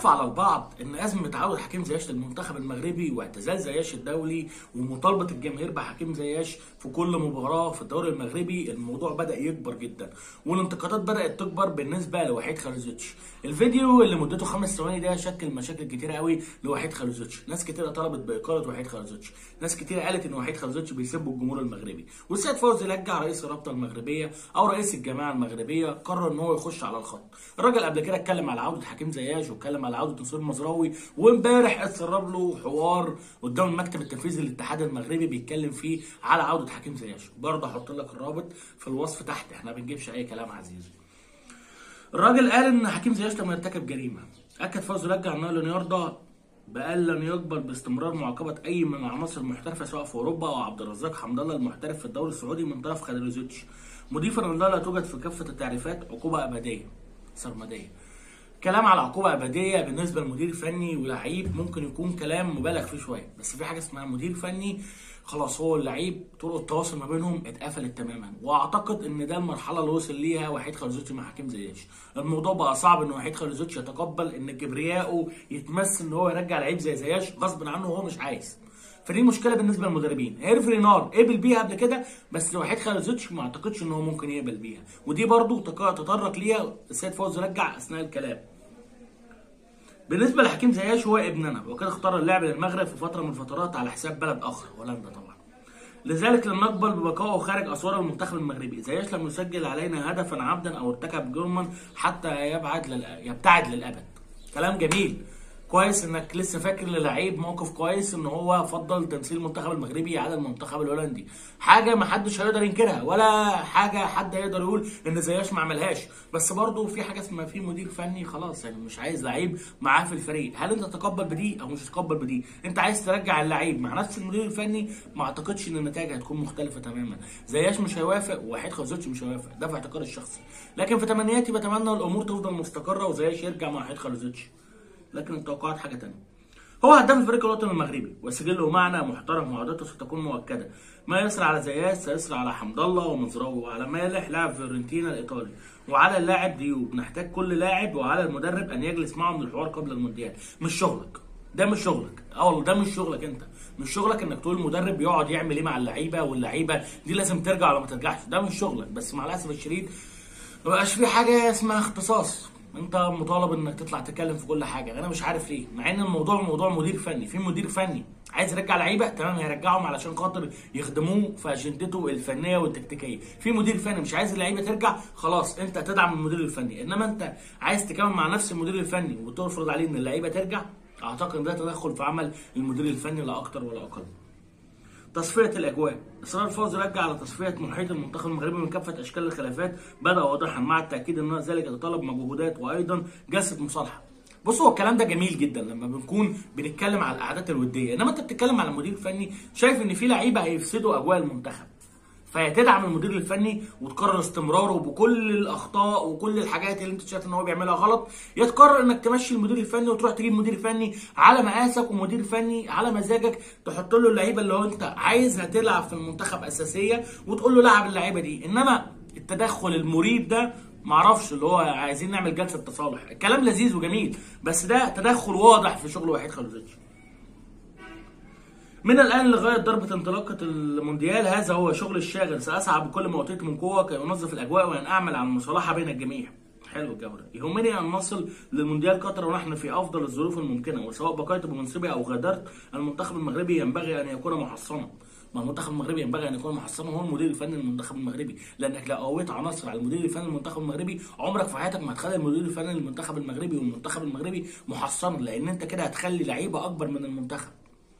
يخفى على البعض ان ازمه تعود حكيم زياش للمنتخب المغربي واعتزال زياش الدولي ومطالبه الجماهير بحكيم زياش في كل مباراه في الدوري المغربي الموضوع بدا يكبر جدا والانتقادات بدات تكبر بالنسبه لوحيد خالوزيتش الفيديو اللي مدته خمس ثواني ده شكل مشاكل كتيره قوي لوحيد خالوزيتش ناس كتيره طلبت باقاله وحيد خالوزيتش ناس كتيره قالت ان وحيد خالوزيتش بيسب الجمهور المغربي والسيد فوزي لجع رئيس الرابطه المغربيه او رئيس الجماعه المغربيه قرر ان هو يخش على الخط الراجل قبل كده اتكلم على عوده حكيم زياش واتكلم على عوده نصير مزراوي وامبارح اتسرب له حوار قدام المكتب التنفيذي للاتحاد المغربي بيتكلم فيه على عوده حكيم زياش برضه هحط لك الرابط في الوصف تحت احنا ما بنجيبش اي كلام عزيزي الراجل قال ان حكيم زياش لم يرتكب جريمه اكد فوزي لجع انه لن يرضى بأن لن يقبل باستمرار معاقبة أي من العناصر المحترفة سواء في أوروبا أو عبد الرزاق حمد الله المحترف في الدوري السعودي من طرف خالوزيتش مضيفا أن لا توجد في كافة التعريفات عقوبة أبدية سرمدية كلام على عقوبة أبدية بالنسبة لمدير فني ولعيب ممكن يكون كلام مبالغ فيه شوية بس في حاجة اسمها مدير فني خلاص هو اللعيب طرق التواصل ما بينهم اتقفلت تماما واعتقد ان ده المرحله اللي وصل ليها وحيد خالوزيتش مع حكيم زياش الموضوع بقى صعب ان وحيد خالوزيتش يتقبل ان كبرياءه يتمثل ان هو يرجع لعيب زي زياش غصب عنه وهو مش عايز فدي مشكله بالنسبه للمدربين هيرفري نار قبل بيها قبل كده بس وحيد خالوزيتش ما اعتقدش ان هو ممكن يقبل بيها ودي برضو تطرق ليها السيد فوزي رجع اثناء الكلام بالنسبه لحكيم زياش هو ابننا وكان اختار اللعب للمغرب في فتره من الفترات على حساب بلد اخر هولندا طبعا لذلك لم نقبل ببقائه خارج اسوار المنتخب المغربي زياش لم يسجل علينا هدفا عمدا او ارتكب جرما حتى يبعد لل... يبتعد للابد كلام جميل كويس انك لسه فاكر للعيب موقف كويس ان هو فضل تمثيل المنتخب المغربي على المنتخب الهولندي حاجه ما حدش هيقدر ينكرها ولا حاجه حد هيقدر يقول ان زياش ما عملهاش بس برضه في حاجه اسمها في مدير فني خلاص يعني مش عايز لعيب معاه في الفريق هل انت تتقبل بدي او مش تتقبل بدي انت عايز ترجع اللعيب مع نفس المدير الفني ما اعتقدش ان النتائج هتكون مختلفه تماما زياش مش هيوافق ووحيد خالوزيتش مش هيوافق ده في اعتقادي الشخصي لكن في تمنياتي بتمنى الامور تفضل مستقره وزياش يرجع مع وحيد خالوزيتش لكن التوقعات حاجه تانية هو هداف الفريق الوطني المغربي وسجله معنى محترم وعودته ستكون مؤكده ما يسرى على زياس سيسرى على حمد الله ومزراوي وعلى مالح لاعب فيورنتينا الايطالي وعلى اللاعب ديوب نحتاج كل لاعب وعلى المدرب ان يجلس معهم للحوار قبل المونديال مش شغلك ده مش شغلك اه والله ده مش شغلك انت مش شغلك انك تقول المدرب يقعد يعمل ايه مع اللعيبه واللعيبه دي لازم ترجع ولا ما ترجعش ده مش شغلك بس مع الاسف الشديد ما بقاش في حاجه اسمها اختصاص انت مطالب انك تطلع تتكلم في كل حاجه انا مش عارف ليه مع ان الموضوع موضوع مدير فني في مدير فني عايز يرجع لعيبه تمام هيرجعهم علشان خاطر يخدموه في اجندته الفنيه والتكتيكيه في مدير فني مش عايز اللعيبه ترجع خلاص انت تدعم المدير الفني انما انت عايز تكمل مع نفس المدير الفني وتفرض عليه ان اللعيبه ترجع اعتقد ان ده تدخل في عمل المدير الفني لا اكتر ولا اقل تصفية الأجواء إصرار فوزي رجع على تصفية محيط المنتخب المغربي من كافة أشكال الخلافات بدأ واضحا مع التأكيد أن ذلك يتطلب مجهودات وأيضا جلسة مصالحة بص هو الكلام ده جميل جدا لما بنكون بنتكلم على القعدات الوديه انما انت بتتكلم على مدير فني شايف ان في لعيبه هيفسدوا اجواء المنتخب فيا تدعم المدير الفني وتقرر استمراره بكل الاخطاء وكل الحاجات اللي انت شايف ان هو بيعملها غلط يا تقرر انك تمشي المدير الفني وتروح تجيب مدير فني على مقاسك ومدير فني على مزاجك تحط له اللعيبه اللي هو انت عايزها تلعب في المنتخب اساسيه وتقول له لعب اللعيبه دي انما التدخل المريب ده معرفش اللي هو عايزين نعمل جلسه تصالح الكلام لذيذ وجميل بس ده تدخل واضح في شغل وحيد خالوزيتش من الان لغايه ضربه انطلاقه المونديال هذا هو شغل الشاغل ساسعى بكل ما اوتيت من قوه كي انظف الاجواء وان اعمل على المصالحه بين الجميع حلو الجو ده يهمني ان نصل للمونديال قطر ونحن في افضل الظروف الممكنه وسواء بقيت بمنصبي او غادرت المنتخب المغربي ينبغي ان يكون محصنا ما المنتخب المغربي ينبغي ان يكون محصنا هو المدير الفني للمنتخب المغربي لانك لو قويت عناصر على المدير الفني للمنتخب المغربي عمرك في حياتك ما هتخلي المدير الفني للمنتخب المغربي والمنتخب المغربي محصنا لان انت كده هتخلي لعيبه اكبر من المنتخب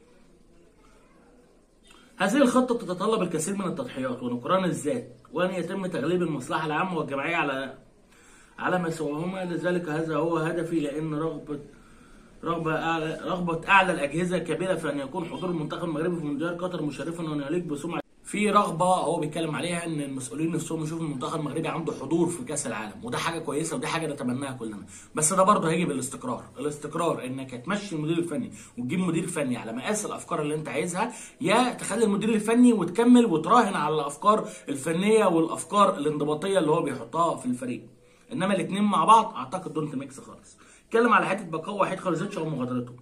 هذه الخطة تتطلب الكثير من التضحيات ونكران الذات وأن يتم تغليب المصلحة العامة والجماعية على على ما سواهما لذلك هذا هو هدفي لأن رغبة رغبة أعلى رغبة أعلى الأجهزة الكبيرة في أن يكون حضور المنتخب المغربي في مونديال قطر مشرفا وأن يليق بسمعة في رغبة هو بيتكلم عليها إن المسؤولين نفسهم يشوفوا المنتخب المغربي عنده حضور في كأس العالم وده حاجة كويسة ودي حاجة نتمناها كلنا بس ده برضه هيجي بالاستقرار الاستقرار إنك هتمشي المدير الفني وتجيب مدير فني على مقاس الأفكار اللي أنت عايزها يا تخلي المدير الفني وتكمل وتراهن على الأفكار الفنية والأفكار الانضباطية اللي هو بيحطها في الفريق انما الاثنين مع بعض اعتقد دونت ميكس خالص اتكلم على حته بقاء وحيد خالزيتش او مغادرته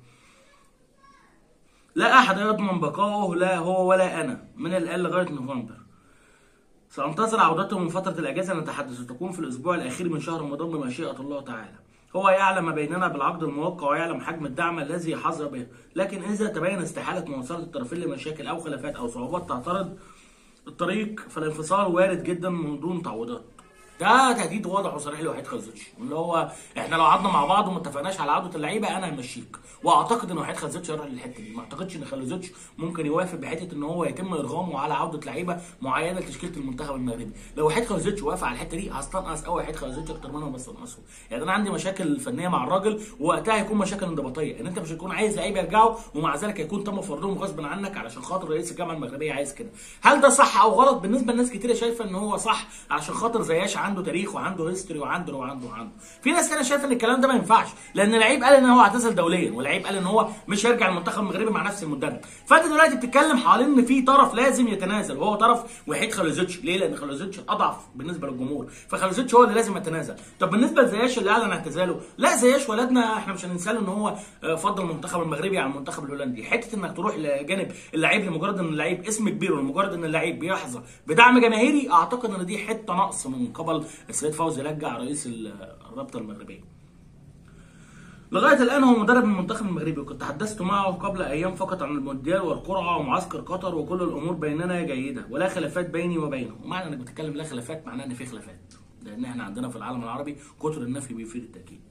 لا احد يضمن بقائه لا هو ولا انا من الان لغايه نوفمبر سأنتظر عودته من فترة الأجازة نتحدث تكون في الأسبوع الأخير من شهر رمضان بمشيئة الله تعالى. هو يعلم ما بيننا بالعقد الموقع ويعلم حجم الدعم الذي حظى به، لكن إذا تبين استحالة مواصلة الطرفين لمشاكل أو خلافات أو صعوبات تعترض الطريق فالانفصال وارد جدا من دون تعويضات. ده تهديد واضح وصريح لوحيد خلزوتش اللي هو احنا لو قعدنا مع بعض وما اتفقناش على عوده اللعيبه انا همشيك واعتقد ان وحيد خلزوتش هيروح للحته دي ما اعتقدش ان خلزوتش ممكن يوافق بحته ان هو يتم ارغامه على عوده لعيبه معينه لتشكيله المنتخب المغربي لو وحيد خلزوتش وافق على الحته دي هستنقص قوي وحيد خلزوتش اكتر ما انا بستنقصه يعني انا عندي مشاكل فنيه مع الراجل ووقتها هيكون مشاكل انضباطيه ان انت مش هتكون عايز لعيبه يرجعوا ومع ذلك هيكون تم فرضهم غصبا عنك علشان خاطر رئيس الجامعه المغربيه عايز كده هل ده صح او غلط بالنسبه لناس كتيره شايفه ان هو صح علشان خاطر زياش عنده تاريخ وعنده هيستوري وعنده وعنده وعنده في ناس تانية شايفه ان الكلام ده ما ينفعش لان لعيب قال ان هو اعتزل دوليا ولعيب قال ان هو مش هيرجع المنتخب المغربي مع نفس المدرب فانت دلوقتي بتتكلم حوالين ان في طرف لازم يتنازل وهو طرف وحيد خلوزيتش ليه لان خلوزيتش اضعف بالنسبه للجمهور فخلوزيتش هو اللي لازم يتنازل طب بالنسبه لزياش اللي اعلن اعتزاله لا زياش ولدنا احنا مش هننسى له ان هو آه، فضل المنتخب المغربي على المنتخب الهولندي حته انك تروح لجانب اللعيب لمجرد ان اللعيب اسم كبير ولمجرد ان اللعيب بيحظى بدعم جماهيري اعتقد ان دي حته نقص من قبل السيد فوزي لجع رئيس الرابطه المغربيه لغايه الان هو مدرب المنتخب المغربي وكنت تحدثت معه قبل ايام فقط عن المونديال والقرعه ومعسكر قطر وكل الامور بيننا جيده ولا خلافات بيني وبينه ومعنى انك بتتكلم لا خلافات معناه ان في خلافات لان احنا عندنا في العالم العربي كتر النفي بيفيد التاكيد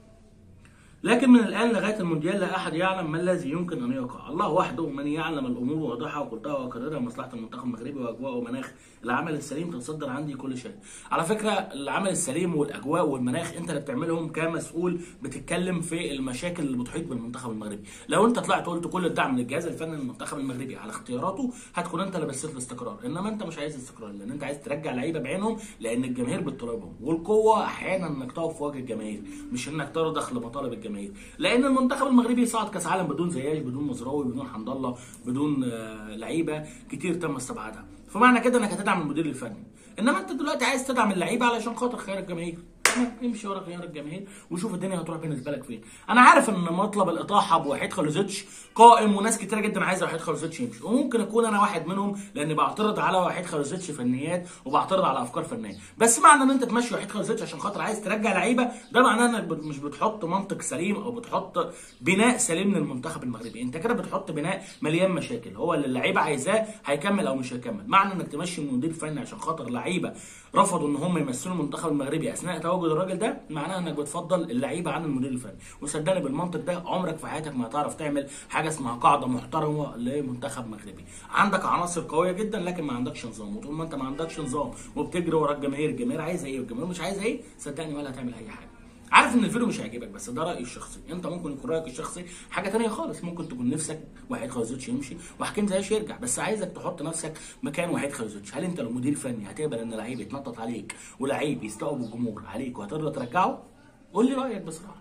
لكن من الان لغايه المونديال لا احد يعلم ما الذي يمكن ان يقع، الله وحده من يعلم الامور واضحه وقلتها واكررها مصلحه المنتخب المغربي واجواء ومناخ العمل السليم تتصدر عندي كل شيء. على فكره العمل السليم والاجواء والمناخ انت اللي بتعملهم كمسؤول بتتكلم في المشاكل اللي بتحيط بالمنتخب المغربي، لو انت طلعت قلت كل الدعم للجهاز الفني للمنتخب المغربي على اختياراته هتكون انت اللي بصيت الاستقرار، انما انت مش عايز استقرار لان انت عايز ترجع لعيبه بعينهم لان الجماهير بتطلبهم، والقوه احيانا انك تقف في وجه الجماهير مش انك ترضخ لمطالب الجماهير، لان المنتخب المغربي صعد كاس عالم بدون زياش بدون مزراوي بدون حمد الله بدون آه، لعيبه كتير تم استبعادها فمعنى كده انك هتدعم المدير الفني انما انت دلوقتي عايز تدعم اللعيبه علشان خاطر خيار الجماهير تمام، امشي ورا خيار الجماهير وشوف الدنيا هتروح بالنسبه لك فين انا عارف ان مطلب الاطاحه بوحيد خلوزيتش قائم وناس كتيره جدا عايزه وحيد خلوزيتش يمشي وممكن اكون انا واحد منهم لاني بعترض على وحيد خلوزيتش فنيات وبعترض على افكار فنيه بس معنى ان انت تمشي وحيد خلوزيتش عشان خاطر عايز ترجع لعيبه ده معناه انك بت- مش بتحط منطق سليم او بتحط بناء سليم للمنتخب المغربي انت كده بتحط بناء مليان مشاكل هو اللي اللعيبه عايزاه هيكمل او مش هيكمل معنى انك تمشي مدير فني عشان خاطر لعيبه رفضوا ان هم يمثلوا المنتخب المغربي اثناء تواجد الراجل ده معناها انك بتفضل اللعيبه عن المدير الفني وصدقني بالمنطق ده عمرك في حياتك ما هتعرف تعمل حاجه اسمها قاعده محترمه لمنتخب مغربي عندك عناصر قويه جدا لكن ما عندكش نظام وطول ما انت ما عندكش نظام وبتجري ورا الجماهير الجماهير عايزه ايه والجماهير مش عايزه ايه صدقني ولا هتعمل اي حاجه عارف ان الفيديو مش هيعجبك بس ده رايي الشخصي انت ممكن يكون رايك الشخصي حاجه تانية خالص ممكن تكون نفسك وحيد خلوزيتش يمشي وحكيم زياش يرجع بس عايزك تحط نفسك مكان وحيد خلوزيتش هل انت لو مدير فني هتقبل ان لعيب يتنطط عليك ولعيب يستقبل الجمهور عليك وهترضى ترجعه قول لي رايك بصراحه